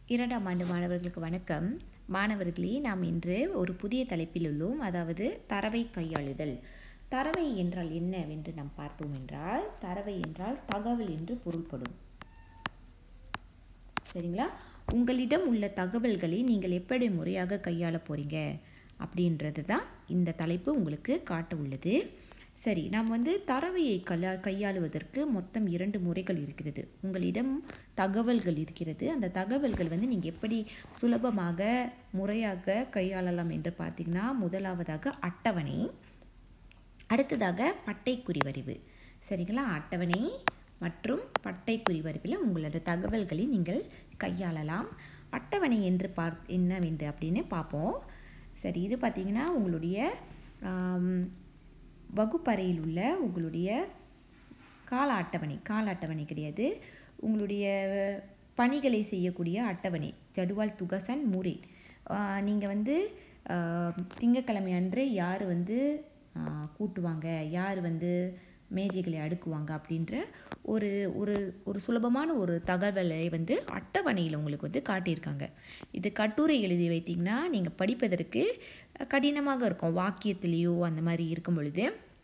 இரண்டாம் ஆண்டு மாணவர்களுக்கு வணக்கம் மாணவர்களே நாம் இன்று ஒரு புதிய தலைப்பில் உள்ளோம் அதாவது தரவை கையாளுதல் தரவை என்றால் என்னவென்று நாம் பார்த்தோம் என்றால் தரவை என்றால் தகவல் என்று பொருள்படும் சரிங்களா உங்களிடம் உள்ள தகவல்களை நீங்கள் எப்படி முறையாக கையாள போகிறீங்க அப்படின்றது தான் இந்த தலைப்பு உங்களுக்கு காட்ட உள்ளது சரி நாம் வந்து தரவையை கையா கையாளுவதற்கு மொத்தம் இரண்டு முறைகள் இருக்கிறது உங்களிடம் தகவல்கள் இருக்கிறது அந்த தகவல்கள் வந்து நீங்கள் எப்படி சுலபமாக முறையாக கையாளலாம் என்று பார்த்தீங்கன்னா முதலாவதாக அட்டவணை அடுத்ததாக பட்டை குறிவறிவு சரிங்களா அட்டவணை மற்றும் பட்டை குறிவறிவில் உங்களோட தகவல்களை நீங்கள் கையாளலாம் அட்டவணை என்று பார் என்னவென்று அப்படின்னு பார்ப்போம் சரி இது பார்த்திங்கன்னா உங்களுடைய ஆம், வகுப்பறையில் உள்ள உங்களுடைய கால அட்டவணை கால அட்டவணை கிடையாது உங்களுடைய பணிகளை செய்யக்கூடிய அட்டவணை ஜடுவால் துகசன் முறை நீங்கள் வந்து ஆஹ், திங்கட்கிழமை அன்று யார் வந்து ஆஹ், கூட்டுவாங்க யார் வந்து மேஜைகளை அடுக்குவாங்க அப்படின்ற ஒரு ஒரு ஒரு சுலபமான ஒரு தகவலை வந்து அட்டவணையில் உங்களுக்கு வந்து காட்டியிருக்காங்க இது கட்டுரை எழுதி வைத்தீங்கன்னா நீங்கள் படிப்பதற்கு கடினமாக இருக்கும் வாக்கியத்திலேயோ அந்த மாதிரி இருக்கும் பொழுது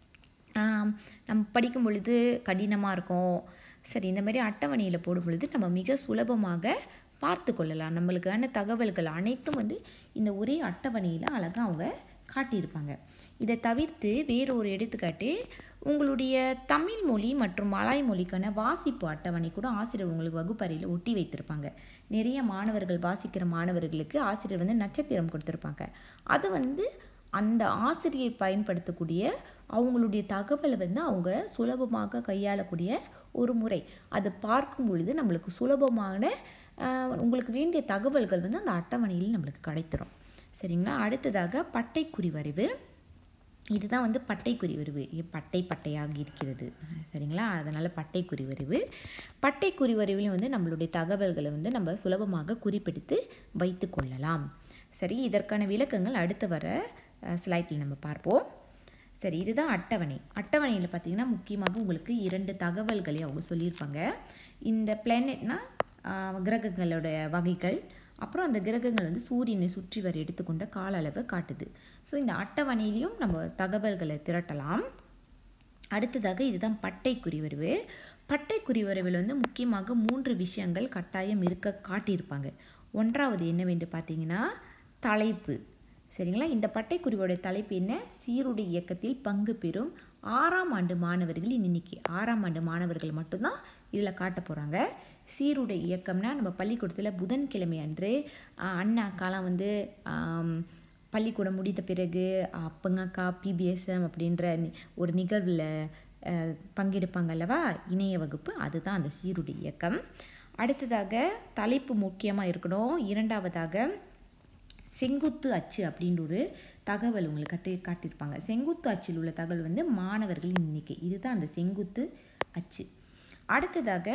ஆம், நம்ம படிக்கும் பொழுது கடினமாக இருக்கும் சரி இந்த மாதிரி அட்டவணையில் போடும் பொழுது நம்ம மிக சுலபமாக பார்த்து கொள்ளலாம் நம்மளுக்கான தகவல்கள் அனைத்தும் வந்து இந்த ஒரே அட்டவணையில் அழகாக அவங்க காட்டியிருப்பாங்க இதை தவிர்த்து வேறு ஒரு எடுத்துக்காட்டு உங்களுடைய தமிழ் மொழி மற்றும் மலாய் மொழிக்கான வாசிப்பு அட்டவணை கூட ஆசிரியர் உங்களுக்கு வகுப்பறையில் ஒட்டி வைத்திருப்பாங்க நிறைய மாணவர்கள் வாசிக்கிற மாணவர்களுக்கு ஆசிரியர் வந்து நட்சத்திரம் கொடுத்துருப்பாங்க அது வந்து அந்த ஆசிரியர் பயன்படுத்தக்கூடிய அவங்களுடைய தகவலை வந்து அவங்க சுலபமாக கையாளக்கூடிய ஒரு முறை அதை பார்க்கும் பொழுது நம்மளுக்கு சுலபமான ஆஹ், உங்களுக்கு வேண்டிய தகவல்கள் வந்து அந்த அட்டவணையில் நம்மளுக்கு கிடைத்திரும் சரிங்களா அடுத்ததாக பட்டை குறிவறிவு இதுதான் வந்து பட்டை குறிவறிவு இது பட்டை பட்டையாக இருக்கிறது சரிங்களா அதனால் பட்டை குறிவறிவு பட்டை குறிவறிவிலும் வந்து நம்மளுடைய தகவல்களை வந்து நம்ம சுலபமாக குறிப்பெடுத்து வைத்து கொள்ளலாம் சரி இதற்கான விளக்கங்கள் அடுத்து வர ஸ்லைட்டில் நம்ம பார்ப்போம் சரி இதுதான் அட்டவணை அட்டவணையில் பார்த்தீங்கன்னா முக்கியமாக உங்களுக்கு இரண்டு தகவல்களை அவங்க சொல்லியிருப்பாங்க இந்த பிளானெட்னா கிரகங்களோட வகைகள் அப்புறம் அந்த கிரகங்கள் வந்து சூரியனை சுற்றி வர எடுத்துக்கொண்ட கால அளவை காட்டுது ஸோ இந்த அட்டவணையிலையும் நம்ம தகவல்களை திரட்டலாம் அடுத்ததாக இதுதான் பட்டை குறிவறிவு பட்டை குறிவறிவில் வந்து முக்கியமாக மூன்று விஷயங்கள் கட்டாயம் இருக்க காட்டியிருப்பாங்க ஒன்றாவது என்னவென்று பார்த்தீங்கன்னா தலைப்பு சரிங்களா இந்த பட்டை குறிவோட தலைப்பு என்ன சீருடை இயக்கத்தில் பங்கு பெறும் ஆறாம் ஆண்டு மாணவர்களின் எண்ணிக்கை ஆறாம் ஆண்டு மாணவர்கள் மட்டும்தான் இதில் காட்ட போகிறாங்க சீருடை இயக்கம்னா நம்ம பள்ளிக்கூடத்தில் புதன்கிழமை அன்று ஆஹ், அண்ணா அக்காலாம் வந்து ஆம், பள்ளிக்கூடம் முடித்த பிறகு அப்பங்கக்கா பிபிஎஸ்எம் அப்படின்ற நி- ஒரு நிகழ்வில் அஹ், பங்கெடுப்பாங்க அல்லவா இணைய வகுப்பு அதுதான் அந்த சீருடை இயக்கம் அடுத்ததாக தலைப்பு முக்கியமாக இருக்கணும் இரண்டாவதாக செங்குத்து அச்சு அப்படின்ற ஒரு தகவல் உங்களுக்கு கட்டி காட்டியிருப்பாங்க செங்குத்து அச்சில் உள்ள தகவல் வந்து மாணவர்களின் எண்ணிக்கை இதுதான் அந்த செங்குத்து அச்சு அடுத்ததாக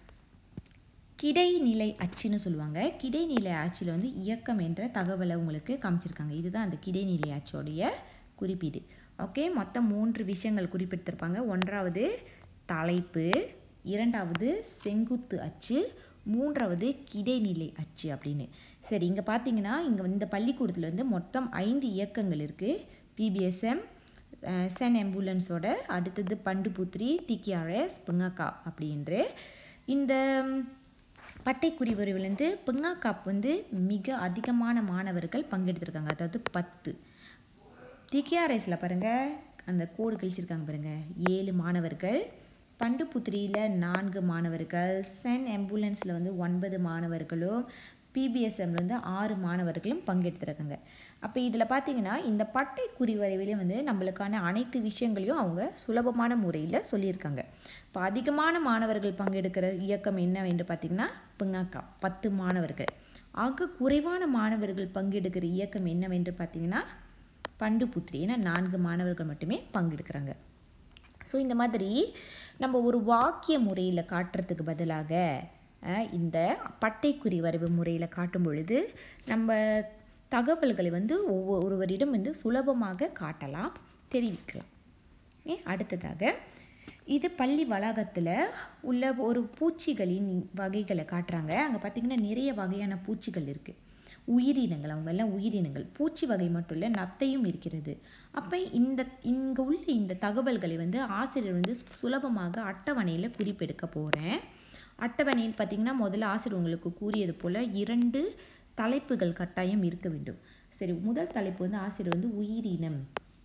கிடைநிலை அச்சுன்னு சொல்லுவாங்க கிடைநிலை அச்சில் வந்து இயக்கம் என்ற தகவலை உங்களுக்கு காமிச்சிருக்காங்க இதுதான் அந்த கிடைநிலை அச்சோடைய குறிப்பீடு ஓகே மொத்தம் மூன்று விஷயங்கள் குறிப்பிட்டிருப்பாங்க ஒன்றாவது தலைப்பு இரண்டாவது செங்குத்து அச்சு மூன்றாவது கிடைநிலை அச்சு அப்படின்னு சரி இங்கே பார்த்தீங்கன்னா இங்கே இந்த பள்ளிக்கூடத்தில் வந்து மொத்தம் ஐந்து இயக்கங்கள் இருக்குது பிபிஎஸ்எம் சென் ஆம்புலன்ஸோட அடுத்தது பண்டுபுத்ரி டிகிஆர்எஸ் பிங்கக்கா அப்படின்று இந்த ம், பட்டை குறிவறிவிலேருந்து பிங்காக்காப் வந்து மிக அதிகமான மாணவர்கள் பங்கெடுத்திருக்காங்க அதாவது பத்து டிகேஆர்எஸில் பாருங்கள் அந்த கோடு கழிச்சிருக்காங்க பாருங்கள் ஏழு மாணவர்கள் பண்டுபுத்திரியில் நான்கு மாணவர்கள் சென் ஆம்புலன்ஸில் வந்து ஒன்பது மாணவர்களும் பிபிஎஸ்எம்ல வந்து ஆறு மாணவர்களும் பங்கெடுத்திருக்காங்க அப்போ இதில் பார்த்தீங்கன்னா இந்த பட்டை குறிவறிவிலையும் வந்து நம்மளுக்கான அனைத்து விஷயங்களையும் அவங்க சுலபமான முறையில் சொல்லியிருக்காங்க இப்போ அதிகமான மாணவர்கள் பங்கெடுக்கிற இயக்கம் என்னவென்று பார்த்தீங்கன்னா பிங்காக்கா பத்து மாணவர்கள் ஆக குறைவான மாணவர்கள் பங்கெடுக்கிற இயக்கம் என்னவென்று பார்த்தீங்கன்னா பண்டுபுத்திரி ஏன்னா நான்கு மாணவர்கள் மட்டுமே பங்கெடுக்கிறாங்க ஸோ இந்த மாதிரி நம்ம ஒரு வாக்கிய முறையில் காட்டுறதுக்கு பதிலாக அஹ், இந்த பட்டைக்குறி வரைவு முறையில் காட்டும் பொழுது நம்ம தகவல்களை வந்து ஒவ்வொருவரிடம் வந்து சுலபமாக காட்டலாம் தெரிவிக்கலாம் ஓகே அடுத்ததாக இது பள்ளி வளாகத்தில் உள்ள ஒரு பூச்சிகளின் வகைகளை காட்டுறாங்க அங்கே பார்த்திங்கன்னா நிறைய வகையான பூச்சிகள் இருக்குது உயிரினங்கள் அவங்க எல்லாம் உயிரினங்கள் பூச்சி வகை மட்டும் இல்லை நத்தையும் இருக்கிறது அப்போ இந்த இங்கே உள்ள இந்த தகவல்களை வந்து ஆசிரியர் வந்து சுலபமாக அட்டவணையில் குறிப்பெடுக்க போகிறேன் அட்டவணையில் பார்த்திங்கன்னா முதல்ல ஆசிரியர் உங்களுக்கு கூறியது போல் இரண்டு தலைப்புகள் கட்டாயம் இருக்க வேண்டும் சரி முதல் தலைப்பு வந்து ஆசிரியர் வந்து உயிரினம்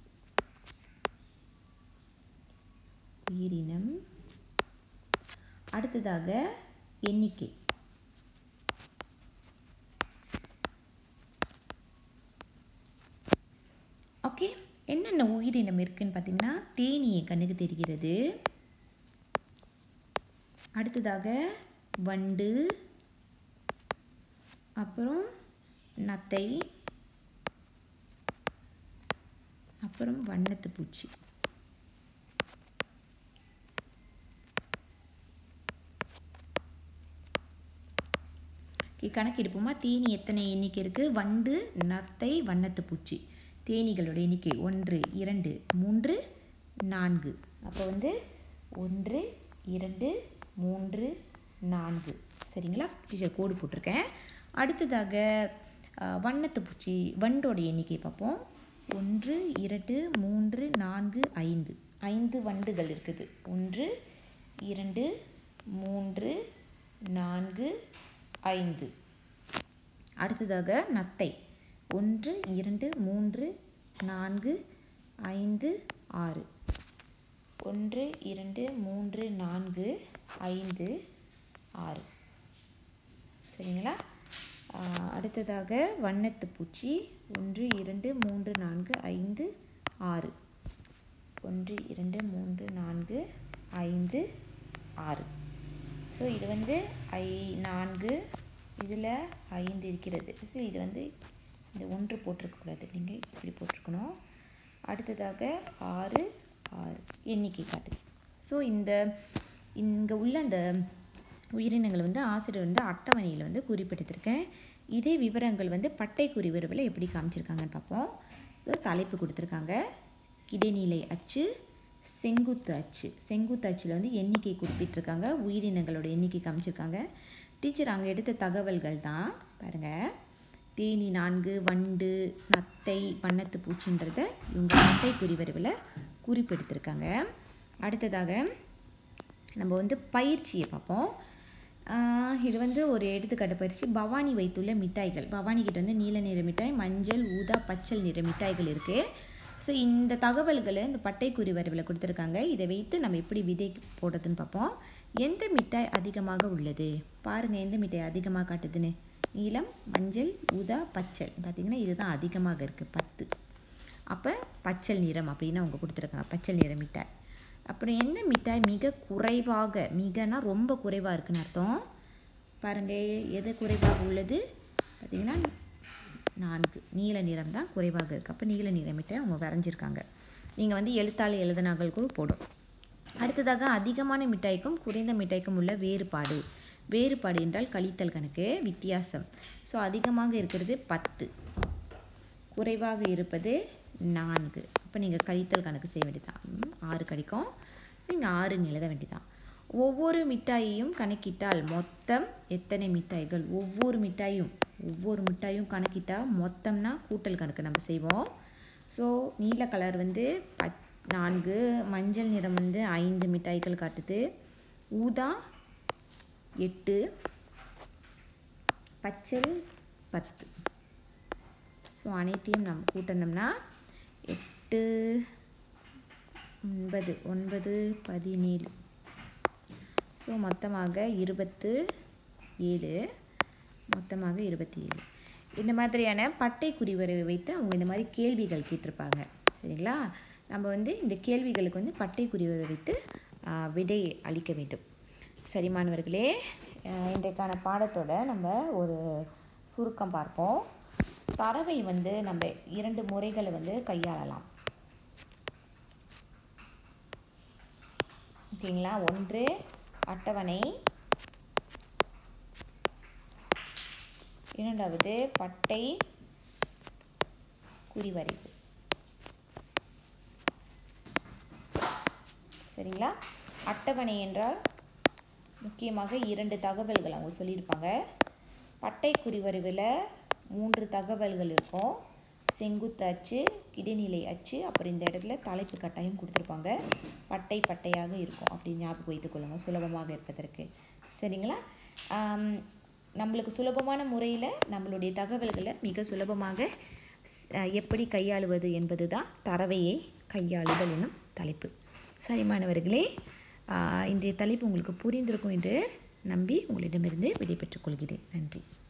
உயிரினம் அடுத்ததாக எண்ணிக்கை ஓகே என்னென்ன உயிரினம் இருக்குன்னு பார்த்தீங்கன்னா தேனீயை கண்ணுக்கு தெரிகிறது அடுத்ததாக வண்டு அப்புறம் நத்தை அப்புறம் வண்ணத்து பூச்சி கணக்கெடுப்போமா தேனி எத்தனை எண்ணிக்கை இருக்குது வண்டு நத்தை வண்ணத்து பூச்சி தேனீகளோட எண்ணிக்கை ஒன்று இரண்டு மூன்று நான்கு அப்போ வந்து ஒன்று இரண்டு மூன்று நான்கு சரிங்களா டீச்சர் கோடு போட்டிருக்கேன் அடுத்ததாக வண்ணத்து பூச்சி வண்டோட எண்ணிக்கை பார்ப்போம் ஒன்று இரண்டு மூன்று நான்கு ஐந்து ஐந்து வண்டுகள் இருக்குது ஒன்று இரண்டு மூன்று நான்கு ஐந்து அடுத்ததாக நத்தை ஒன்று இரண்டு மூன்று நான்கு ஐந்து ஆறு ஒன்று இரண்டு மூன்று நான்கு ஐந்து ஆறு சரிங்களா அடுத்ததாக வண்ணத்து பூச்சி ஒன்று இரண்டு மூன்று நான்கு ஐந்து ஆறு ஒன்று இரண்டு மூன்று நான்கு ஐந்து ஆறு ஸோ இது வந்து ஐ நான்கு இதில் ஐந்து இருக்கிறது இது வந்து இந்த ஒன்று போட்டிருக்கக்கூடாது நீங்கள் இப்படி போட்டிருக்கணும் அடுத்ததாக ஆறு ஆறு எண்ணிக்கை காட்டுது ஸோ இந்த இங்கே உள்ள அந்த உயிரினங்கள் வந்து ஆசிரியர் வந்து அட்டவணையில் வந்து குறிப்பிட்டிருக்கேன் இதே விவரங்கள் வந்து பட்டை குறிவிரவில் எப்படி காமிச்சிருக்காங்கன்னு பார்ப்போம் ஸோ தலைப்பு கொடுத்துருக்காங்க இடைநிலை அச்சு செங்குத்து அச்சு செங்குத்து அச்சில் வந்து எண்ணிக்கை குறிப்பிட்டிருக்காங்க உயிரினங்களோட எண்ணிக்கை காமிச்சிருக்காங்க டீச்சர் அங்கே எடுத்த தகவல்கள் தான் பாருங்கள் தேனி நான்கு வண்டு நத்தை வண்ணத்து பூச்சின்றத இவங்க பட்டை குறிவரவில் குறிப்பெடுத்திருக்காங்க அடுத்ததாக நம்ம வந்து பயிற்சியை பார்ப்போம் இது வந்து ஒரு எடுத்துக்காட்டு பயிற்சி பவானி வைத்துள்ள மிட்டாய்கள் பவானி கிட்ட வந்து நீல நிற மிட்டாய் மஞ்சள் ஊதா பச்சல் நிற மிட்டாய்கள் இருக்குது ஸோ இந்த தகவல்களை இந்த பட்டை குறிவரவில் கொடுத்துருக்காங்க இதை வைத்து நம்ம எப்படி விதை போடுறதுன்னு பார்ப்போம் எந்த மிட்டாய் அதிகமாக உள்ளது பாருங்கள் எந்த மிட்டாய் அதிகமாக காட்டுதுன்னு நீலம் மஞ்சள் ஊதா பச்சல் பார்த்திங்கன்னா இதுதான் அதிகமாக இருக்குது பத்து அப்போ பச்சல் நிறம் அப்படின்னு அவங்க கொடுத்துருக்காங்க பச்சல் நிற மிட்டாய் அப்புறம் எந்த மிட்டாய் மிக குறைவாக மிகனா ரொம்ப குறைவாக இருக்குன்னு அர்த்தம் பாருங்கள் எது குறைவாக உள்ளது பார்த்திங்கன்னா நான்கு நீல நிறம் தான் குறைவாக இருக்குது அப்போ நீல நிற மிட்டாய் அவங்க வரைஞ்சிருக்காங்க நீங்கள் வந்து எழுத்தாளர் எழுதினார்கள் கூட போடும் அடுத்ததாக அதிகமான மிட்டாய்க்கும் குறைந்த மிட்டாய்க்கும் உள்ள வேறுபாடு வேறுபாடு என்றால் கழித்தல் கணக்கு வித்தியாசம் ஸோ அதிகமாக இருக்கிறது பத்து குறைவாக இருப்பது நான்கு அப்போ நீங்கள் கழித்தல் கணக்கு செய்ய வேண்டியதான் ஆறு கிடைக்கும் ஸோ இங்கே ஆறுன்னு எழுத வேண்டியதான் ஒவ்வொரு மிட்டாயையும் கணக்கிட்டால் மொத்தம் எத்தனை மிட்டாய்கள் ஒவ்வொரு மிட்டாயும் ஒவ்வொரு மிட்டாயும் கணக்கிட்டால் மொத்தம்னா கூட்டல் கணக்கு நம்ம செய்வோம் ஸோ நீல கலர் வந்து பத் நான்கு மஞ்சள் நிறம் வந்து ஐந்து மிட்டாய்கள் காட்டுது ஊதா எட்டு பச்சல் பத்து ஸோ அனைத்தையும் நம்ம கூட்டணும்னா எட்டு ஒன்பது ஒன்பது பதினேழு ஸோ மொத்தமாக இருபத்து ஏழு மொத்தமாக இருபத்தி ஏழு இந்த மாதிரியான பட்டை குறிவரை வைத்து அவங்க இந்த மாதிரி கேள்விகள் கேட்டிருப்பாங்க சரிங்களா நம்ம வந்து இந்த கேள்விகளுக்கு வந்து பட்டை குறிவரை வைத்து விடை அளிக்க வேண்டும் சரி மாணவர்களே இன்றைக்கான பாடத்தோட நம்ம ஒரு சுருக்கம் பார்ப்போம் தரவை வந்து நம்ம இரண்டு முறைகளை வந்து கையாளலாம் ஓகேங்களா ஒன்று அட்டவணை இரண்டாவது பட்டை குறிவரைவு சரிங்களா அட்டவணை என்றால் முக்கியமாக இரண்டு தகவல்கள் அவங்க சொல்லியிருப்பாங்க பட்டை குறிவருவில் மூன்று தகவல்கள் இருக்கும் செங்குத்து அச்சு இடைநிலை அச்சு அப்புறம் இந்த இடத்துல தலைப்பு கட்டாயம் கொடுத்துருப்பாங்க பட்டை பட்டையாக இருக்கும் அப்படின்னு ஞாபகம் வைத்துக்கொள்ளுங்க சுலபமாக இருப்பதற்கு சரிங்களா ஆம், நம்மளுக்கு சுலபமான முறையில் நம்மளுடைய தகவல்களை மிக சுலபமாக ஸ்- அஹ், எப்படி கையாளுவது என்பது தான் தரவையை கையாளுதல் என்னும் தலைப்பு சரி மாணவர்களே ஆஹ், இன்றைய தலைப்பு உங்களுக்கு புரிந்திருக்கும் என்று நம்பி உங்களிடமிருந்து விடைபெற்றுக் கொள்கிறேன் நன்றி